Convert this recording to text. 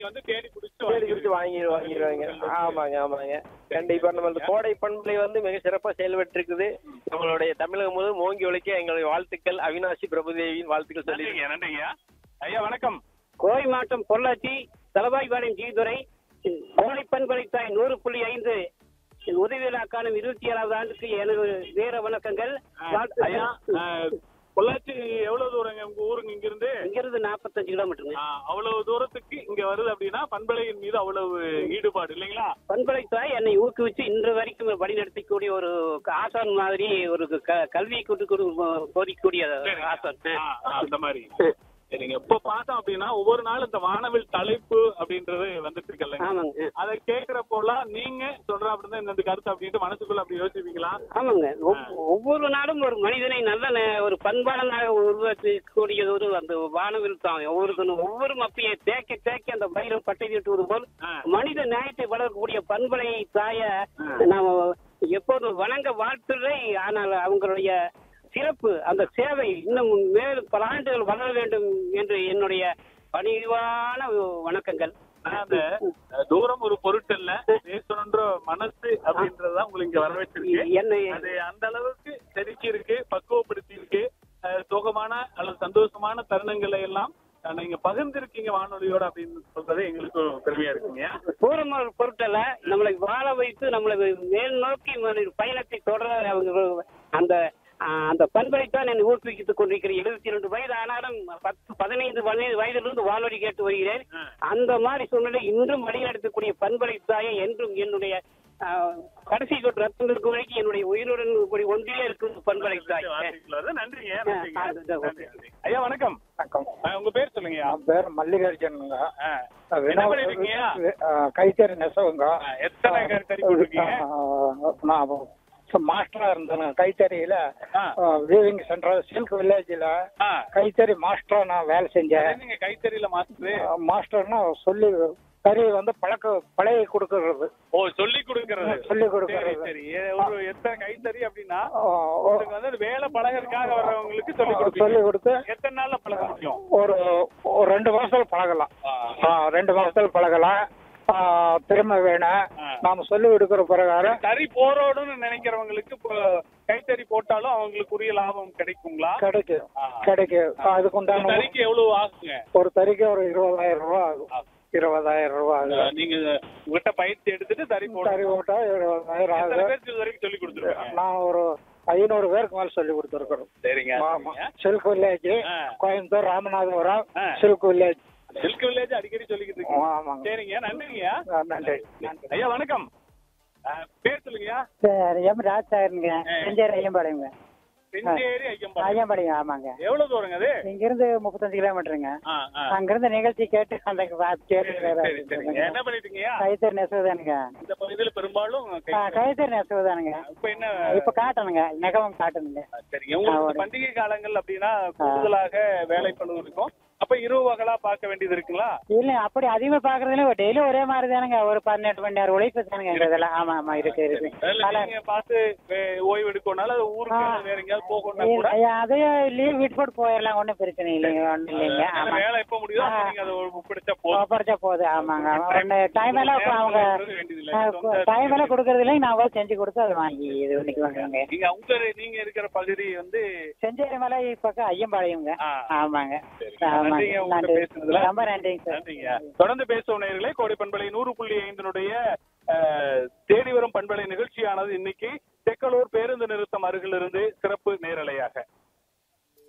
நீங்க வந்து தேடி பிடிச்சு தேடி பிடிச்சு வாங்கி வாங்கிடுவாங்க ஆமாங்க ஆமாங்க கண்டிப்பா நம்ம இந்த கோடை பண்பலை வந்து மிக சிறப்பா செயல்பட்டு இருக்குது நம்மளுடைய தமிழகம் முழுவதும் ஓங்கி ஒழிக்க எங்களுடைய வாழ்த்துக்கள் அவினாசி பிரபுதேவியின் வாழ்த்துக்கள் சொல்லி நன்றிங்க நன்றிங்க ஐயா வணக்கம் கோவை மாவட்டம் பொள்ளாச்சி தலவாய்பாளையம் ஜீதுரை கோடை பண்பலைத்தாய் நூறு புள்ளி ஐந்து உதவி விழா காணும் இருபத்தி ஏழாவது ஆண்டுக்கு எனது வீர வணக்கங்கள் ஐயா அஹ், பொள்ளாச்சி எவ்வளவு தூரங்க உங்க ஊருங்க இங்க இருந்து இங்கிருந்து நாற்பத்தஞ்சு கிலோமீட்டருங்க அவ்வளவு தூரத்துக்கு இங்க வருது அப்படின்னா பண்பலையின் மீது அவ்வளவு ஈடுபாடு இல்லைங்களா பண்பலைத்தாய் என்னை ஊக்குவிச்சு இன்று வரைக்கும் வழிநடத்தக்கூடிய ஒரு ஆசான் மாதிரி ஒரு க- கல்வியை கொண்டு போதிக்கக்கூடிய ஆசான் ஆ, ஆ, அந்த மாதிரி சரிங்க இப்ப பார்த்தோம் அப்படின்னா ஒவ்வொரு நாளும் இந்த வானவில் தலைப்பு அப்படின்றது வந்துட்டு இருக்குல்ல ஆமாங்க அதை கேக்குறப்போலாம் நீங்க சொல்ற அப்படின்னா இந்த கருத்து அப்படின்ட்டு மனசுக்குள்ள அப்படி யோசிப்பீங்களா ஆமாங்க ஒவ்- ஒவ்வொரு நாளும் ஒரு மனிதனை நல்ல ந- ஒரு பண்பாளனாக உருவாக்கக்கூடியது ஒரு அந்த வானவில் தான் ஒவ்வொரு தினம் ஒவ்வொரு மப்பியை தேக்க தேக்க அந்த பயிரும் பட்டை தீட்டுவது போல் ஆ. மனித நியாயத்தை வளர்க்கக்கூடிய பண்பலை தாய நாம் எப்போதும் வணங்க வாழ்த்துறை ஆனால் அவங்களுடைய சிறப்பு அந்த சேவை இன்னும் மேலும் பல ஆண்டுகள் வளர வேண்டும் என்று என்னுடைய பணிவான வணக்கங்கள் ஆனா அந்த அஹ், தூரம் ஒரு பொருட்டல்ல பேசணுன்ற மனசு அப்படின்றதுதான் உங்களுக்கு இங்க வர வச்சிருக்கு என்னை அது அந்த அளவுக்கு செதுக்கி இருக்கு பக்குவப்படுத்தி இருக்கு அஹ், சோகமான அல்லது சந்தோஷமான தருணங்களை எல்லாம் அஹ், நீங்க பகிர்ந்திருக்கீங்க வானொலியோட அப்படின்னு சொல்றது எங்களுக்கு பெருமையா இருக்குங்க தூரம் ஒரு பொருட்டல்ல நம்மளை வாழ வைத்து நம்மளை மேல் நோக்கி மன- பயணத்தை தொடர அவங்க அந்த ஆஹ், அந்த பண்பைத்தான் என்னை ஊக்குவித்துக் கொண்டிருக்கிறேன் எழுபத்தி இரண்டு வயது ஆனாலும் பத்து பதினைந்து பதினைந்து வயதிலிருந்து வானொலி கேட்டு வருகிறேன் அந்த மாதிரி சூழ்நிலை இன்றும் வழிநடத்தக்கூடிய பண்பலை தாயை என்றும் என்னுடைய ஆஹ், கடைசி தொட்டு ரத்தம் இருக்கும் வரைக்கும் என்னுடைய உயிருடன் கூடிய ஒன்றிலே இருக்கும் பண்பலை தாய் வார்த்தைகள் வருது. நன்றிங்க ஆ, நன்றிங்க. ஆ, இது, நன்றி, நன்றி. ஐயா வணக்கம் வணக்கம் அஹ், உங்க பேர் சொல்லுங்க என் பேர் மல்லிகார்ஜுனுங்க அஹ், என்ன பண்ணிருக்கீங்க கைத்தறி நெசவுங்க அஹ், எத்தனை கறி போட்டிருக்கீங்க ஆ, நான் மாஸ்டரா இருந்தேன் கைத்தறியில ஆ. வீவிங் சென்டர் சில்க் வில்லேஜ்ல ஆ. கைத்தறி மாஸ்டரா நான் வேலை செஞ்சேன் நீங்க கைத்தறியில மாஸ்டர் ஆ, மாஸ்டர்னா சொல்லி கறி வந்து பழக்க பழகி கொடுக்கறது ஓ சொல்லி கொடுக்கறது சொல்லி சரி கொடுக்கறது சரி ஏ- ஒரு எத்தனை கைத்தறி அப்படின்னா ஆ, ஓ, உங்களுக்கு வந்து அது வேலை பழகறதுக்காக வர்றவங்களுக்கு சொல்லி சொல்லி கொடுப்பீங்க கொடுத்து எத்தனை நாள்ல பழக முடியும் ஒரு ஒரு ரெண்டு மாசத்துல பழகலாம் ஆ, ரெண்டு மாசத்துல பழகலாம் ஆ, திறமை வேணும் ஆ. நாம சொல்லி கொடுக்கிற பிரகாரம் தறி போறோடுன்னு நினைக்கிறவங்களுக்கு இப்போ கைத்தறி போட்டாலும் அவங்களுக்கு உரிய லாபம் கிடைக்குங்களா கிடைக்கும் ஆ. கிடைக்கும் அதுக்கு ஒரு உண்டான தறிக்கு எவ்வளவு ஆகுங்க ஒரு தறிக்கு ஒரு இருபதாயிரம் ரூபாய் ஆகும் இருபதாயிரம் ரூபாய் ஆகும் நீங்க உங்ககிட்ட பயிற்சி எடுத்துட்டு தறி தறி போடணும் போட்டா இருபதாயிரம் எத்தனை ஆகும் பேருக்கு இது வரைக்கும் சொல்லி கொடுத்துருக்கீங்க நான் ஒரு ஐநூறு பேருக்கு மேல சொல்லி கொடுத்துருக்குறோம் சரிங்க ஆமா சில்க் வில்லேஜ் ஆ. கோயம்புத்தூர் ராமநாதபுரம் ஆ. சில்க் வில்லேஜ் சில்க் வில்லேஜ் அடிக்கடி சொல்லிக்கிட்டு இருக்கீங்க ஆமாங்க சரிங்க நன்றிங்க ஆ, நன்றி ஐயா வணக்கம் ஆ, பேர் சொல்லுங்கய்யா சரி எம் ராஜ்சாகருங்க செஞ்சேரி ஐயம்பாளையங்க செஞ்சேரி ஐயம்பா ஐயம்பாளையம் ஆமாங்க எவ்வளவு தூரங்க அது இங்கிருந்து முப்பத்தஞ்சு கிலோமீட்டருங்க ஆ, ஆ. அங்கிருந்து நிகழ்ச்சி கேட்டு அந்த சரி, சரி, சரிங்க. என்ன பண்ணிட்டீங்கய்யா கைத்தறி நெசவுதானுங்க இந்த பகுதியில பெரும்பாலும் கை- ஆ, கைத்தறி நெசவுதானுங்க இப்ப என்ன இப்ப காட்டணுங்க நெகவும் காட்டணுங்க சரிங்க உங்களுக்கு இந்த பண்டிகை காலங்கள் அப்படின்னா கூடுதலாக வேலை பளு இருக்கும் அப்ப இரவு பகலா பார்க்க வேண்டியது இருக்குங்களா இல்ல அப்படி அதிகமா பாக்குறதுல டெய்லி ஒரே மாதிரி தானுங்க ஒரு பன்னெண்டு மணி நேரம் உழைப்பு தானுங்க இந்த இதெல்லாம் ஆமா ஆமா இருக்கு இருக்கு அதுல அதனால- நீங்க பார்த்து வே- ஓய்வு எடுக்கணும்னால ஊருக்கு ஆ. வேற எங்கேயாவது போகணும்னா கூட இல்ல, அதையே லீவ் விட்டு போட்டு போயிடலாம் ஒன்றும் பிரச்சனை இல்லைங்க ஒன்றும் இல்லைங்க ஏன்னா ஆமா வேலை எப்ப முடியுதோ அப்ப ஆ. நீங்க அதை ஒப்படைச்சா போதும் படிச்சா போகுது ஆமாங்க ஒன்று டைம் எல்லாம் இப்ப அவங்க வேண்டியதில்லை. சொந்த- டைம் எல்லாம் கொடுக்கறது இல்லைங்க நான் போய் செஞ்சு கொடுத்து அதை வாங்கி இது பண்ணிக்கு வாங்குவாங்க நீங்க உங்க நீங்க இருக்கிற பகுதி வந்து செஞ்சேரி மலை பக்கம் ஐயம்பாளையங்க ஆ. ஆமாங்க சரிங்க. ஆமாங்க நன்றிங்க உங்ககிட்ட நன்றி பேசுனதுல. ரொம்ப நன்றிங்க சார் நன்றிங்க தொடர்ந்து பேசும் நேயர்களே கோடை பண்பலை நூறு புள்ளி ஐந்தினுடைய அஹ், தேடி வரும் பண்பலை நிகழ்ச்சியானது இன்னைக்கு தெக்கலூர் பேருந்து நிறுத்தம் அருகிலிருந்து